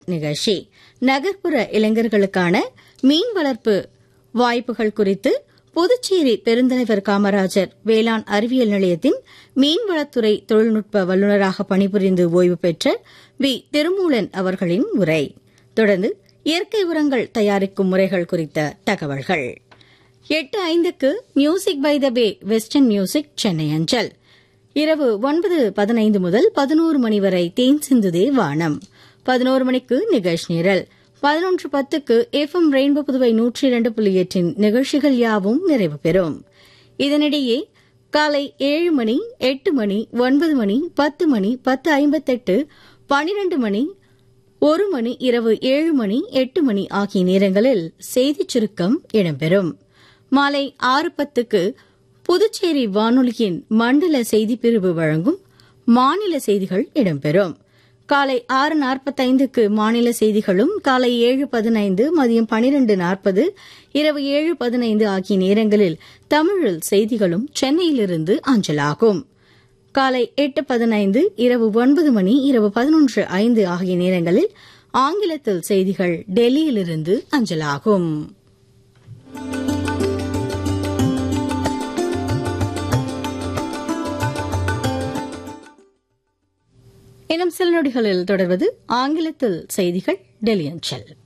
நிகழ்ச்சி நகர்ப்புற இளைஞர்களுக்கான மீன் வளர்ப்பு வாய்ப்புகள் குறித்து புதுச்சேரி பெருந்தலைவர் காமராஜர் வேளாண் அறிவியல் நிலையத்தின் மீன்வளத்துறை தொழில்நுட்ப வல்லுநராக பணிபுரிந்து ஓய்வு பெற்ற வி திருமூலன் அவர்களின் உரை தொடர்ந்து இயற்கை உரங்கள் தயாரிக்கும் முறைகள் குறித்த தகவல்கள் எட்டு ஐந்துக்கு music by the bay western music Chennai அஞ்சல் இரவு ஒன்பது பதினைந்து முதல் பதினோரு மணி வரை தேன் சிந்துதே வானம் பதினோரு மணிக்கு நிகழ்ச்சி நிரல் பதினொன்று பத்துக்கு எஃப்எம் ரெயின்போ புதுவை நூற்றி இரண்டு புள்ளி எட்டின் நிகழ்ச்சிகள் யாவும் நிறைவு பெறும் இதனிடையே காலை ஏழு மணி எட்டு மணி ஒன்பது மணி பத்து மணி பத்து ஐம்பத்தெட்டு பனிரண்டு மணி ஒரு மணி இரவு ஏழு மணி எட்டு மணி ஆகிய நேரங்களில் செய்திச் சுருக்கம் இடம்பெறும் மாலை ஆறு பத்துக்கு புதுச்சேரி வானொலியின் மண்டல செய்திப் பிரிவு வழங்கும் மாநில செய்திகள் இடம்பெறும் காலை ஆறு நாற்பத்தைந்துக்கு மாநில செய்திகளும் காலை ஏழு பதினைந்து மதியம் பனிரெண்டு நாற்பது இரவு ஏழு பதினைந்து ஆகிய நேரங்களில் தமிழில் செய்திகளும் சென்னையிலிருந்து அஞ்சலாகும் காலை எட்டு பதினைந்து இரவு ஒன்பது மணி இரவு பதினொன்று ஐந்து ஆகிய நேரங்களில் ஆங்கிலத்தில் செய்திகள் டெல்லியிலிருந்து அஞ்சலாகும் இன்னும் சில நொடிகளில் தொடர்வது ஆங்கிலத்தில் செய்திகள் டெல்லி அஞ்சல்